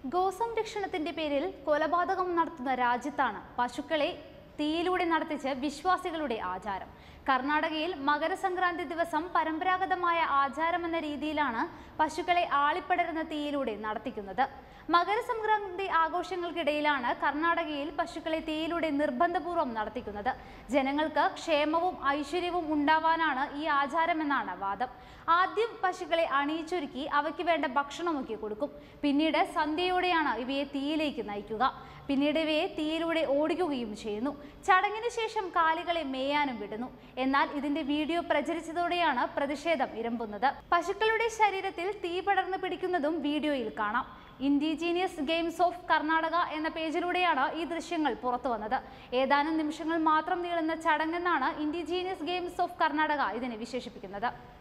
ഗോസംരക്ഷണത്തിന്റെ പേരിൽ കൊലപാതകം നടത്തുന്ന രാജ്യത്താണ് പശുക്കളെ തീയിലൂടെ നടത്തിച്ച് വിശ്വാസികളുടെ ആചാരം കർണാടകയിൽ മകരസംക്രാന്തി ദിവസം പരമ്പരാഗതമായ ആചാരമെന്ന രീതിയിലാണ് പശുക്കളെ ആളിപ്പടരുന്ന തീയിലൂടെ നടത്തിക്കുന്നത് മകരസംക്രാന്തി ആഘോഷങ്ങൾക്കിടയിലാണ് കർണാടകയിൽ പശുക്കളെ തീയിലൂടെ നിർബന്ധപൂർവ്വം നടത്തിക്കുന്നത് ജനങ്ങൾക്ക് ക്ഷേമവും ഐശ്വര്യവും ഉണ്ടാവാനാണ് ഈ ആചാരമെന്നാണ് വാദം ആദ്യം പശുക്കളെ അണിയിച്ചൊരുക്കി അവയ്ക്ക് വേണ്ട ഭക്ഷണമൊക്കെ കൊടുക്കും പിന്നീട് സന്ധ്യയോടെയാണ് ഇവയെ തീയിലേക്ക് നയിക്കുക പിന്നീട് ഇവയെ തീയിലൂടെ ഓടിക്കുകയും ചെയ്യുന്നു ചടങ്ങിന് ശേഷം കാലികളെ മേയാനും വിടുന്നു എന്നാൽ ഇതിന്റെ വീഡിയോ പ്രചരിച്ചതോടെയാണ് പ്രതിഷേധം ഇരമ്പുന്നത് പശുക്കളുടെ ശരീരത്തിൽ തീ പടർന്നു പിടിക്കുന്നതും വീഡിയോയിൽ കാണാം ഇൻഡിജീനിയസ് ഗെയിംസ് ഓഫ് കർണാടക എന്ന പേജിലൂടെയാണ് ഈ ദൃശ്യങ്ങൾ പുറത്തു വന്നത് ഏതാനും നിമിഷങ്ങൾ മാത്രം നീളുന്ന ചടങ്ങെന്നാണ് ഇൻഡിജീനിയസ് ഗെയിംസ് ഓഫ് കർണാടക ഇതിനെ വിശേഷിപ്പിക്കുന്നത്